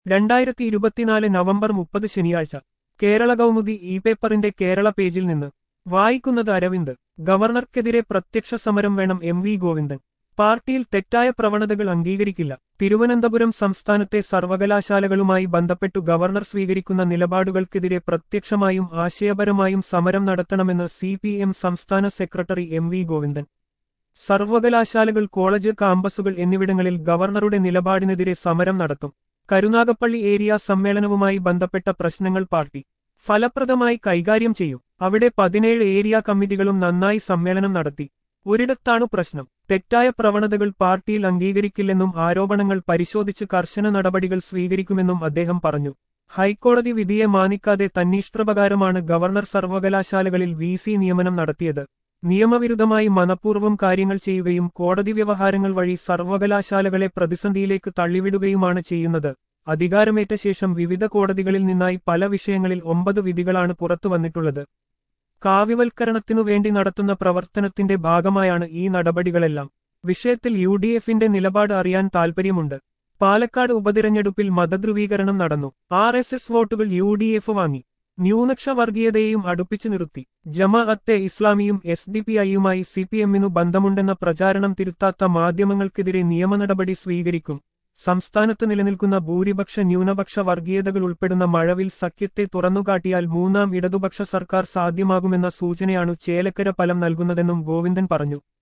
രണ്ടായിരത്തി ഇരുപത്തിനാല് നവംബർ മുപ്പത് ശനിയാഴ്ച കേരള കൗമുദി ഇ പേപ്പറിന്റെ കേരള പേജിൽ നിന്ന് വായിക്കുന്നത് അരവിന്ദ് ഗവർണർക്കെതിരെ പ്രത്യക്ഷ സമരം വേണം എം വി ഗോവിന്ദൻ പാർട്ടിയിൽ തെറ്റായ പ്രവണതകൾ അംഗീകരിക്കില്ല തിരുവനന്തപുരം സംസ്ഥാനത്തെ സർവകലാശാലകളുമായി ബന്ധപ്പെട്ടു ഗവർണർ സ്വീകരിക്കുന്ന നിലപാടുകൾക്കെതിരെ പ്രത്യക്ഷമായും ആശയപരമായും സമരം നടത്തണമെന്ന് സി സംസ്ഥാന സെക്രട്ടറി എം വി ഗോവിന്ദൻ സർവകലാശാലകൾ കോളേജ് കാമ്പസുകൾ എന്നിവിടങ്ങളിൽ ഗവർണറുടെ നിലപാടിനെതിരെ സമരം നടത്തും കരുനാഗപ്പള്ളി ഏരിയ സമ്മേളനവുമായി ബന്ധപ്പെട്ട പ്രശ്നങ്ങൾ പാർട്ടി ഫലപ്രദമായി കൈകാര്യം ചെയ്യും അവിടെ പതിനേഴ് ഏരിയ കമ്മിറ്റികളും നന്നായി സമ്മേളനം നടത്തി ഒരിടത്താണ് പ്രശ്നം തെറ്റായ പ്രവണതകൾ പാർട്ടിയിൽ അംഗീകരിക്കില്ലെന്നും ആരോപണങ്ങൾ പരിശോധിച്ച് കർശന നടപടികൾ സ്വീകരിക്കുമെന്നും അദ്ദേഹം പറഞ്ഞു ഹൈക്കോടതി വിധിയെ മാനിക്കാതെ തന്നിഷ്ടപ്രകാരമാണ് ഗവർണർ സർവകലാശാലകളിൽ വി സി നിയമനം നടത്തിയത് നിയമവിരുദ്ധമായി മനഃപൂർവ്വം കാര്യങ്ങൾ ചെയ്യുകയും കോടതി വ്യവഹാരങ്ങൾ വഴി സർവകലാശാലകളെ പ്രതിസന്ധിയിലേക്ക് തള്ളിവിടുകയുമാണ് ചെയ്യുന്നത് അധികാരമേറ്റ ശേഷം വിവിധ കോടതികളിൽ നിന്നായി പല വിഷയങ്ങളിൽ ഒമ്പത് വിധികളാണ് പുറത്തുവന്നിട്ടുള്ളത് കാവ്യവൽക്കരണത്തിനു വേണ്ടി നടത്തുന്ന പ്രവർത്തനത്തിന്റെ ഭാഗമായാണ് ഈ നടപടികളെല്ലാം വിഷയത്തിൽ യു ഡി എഫിന്റെ നിലപാട് അറിയാൻ താൽപ്പര്യമുണ്ട് പാലക്കാട് ഉപതിരഞ്ഞെടുപ്പിൽ മതധ്രുവീകരണം നടന്നു ആർ എസ് എസ് വോട്ടുകൾ യു ഡി എഫ് വാങ്ങി ന്യൂനക്ഷ വർഗീയതയെയും അടുപ്പിച്ചു നിർത്തി ജമാഅത്തെ ഇസ്ലാമിയും എസ് ഡി പി ഐയുമായി സി പി എമ്മിനു ബന്ധമുണ്ടെന്ന പ്രചാരണം തിരുത്താത്ത മാധ്യമങ്ങൾക്കെതിരെ നിയമനടപടി സ്വീകരിക്കും സംസ്ഥാനത്ത് നിലനിൽക്കുന്ന ഭൂരിപക്ഷ ന്യൂനപക്ഷ വർഗീയതകൾ ഉൾപ്പെടുന്ന മഴവിൽ സഖ്യത്തെ തുറന്നുകാട്ടിയാൽ മൂന്നാം ഇടതുപക്ഷ സർക്കാർ സാധ്യമാകുമെന്ന സൂചനയാണു ചേലക്കര ഫലം നൽകുന്നതെന്നും ഗോവിന്ദൻ പറഞ്ഞു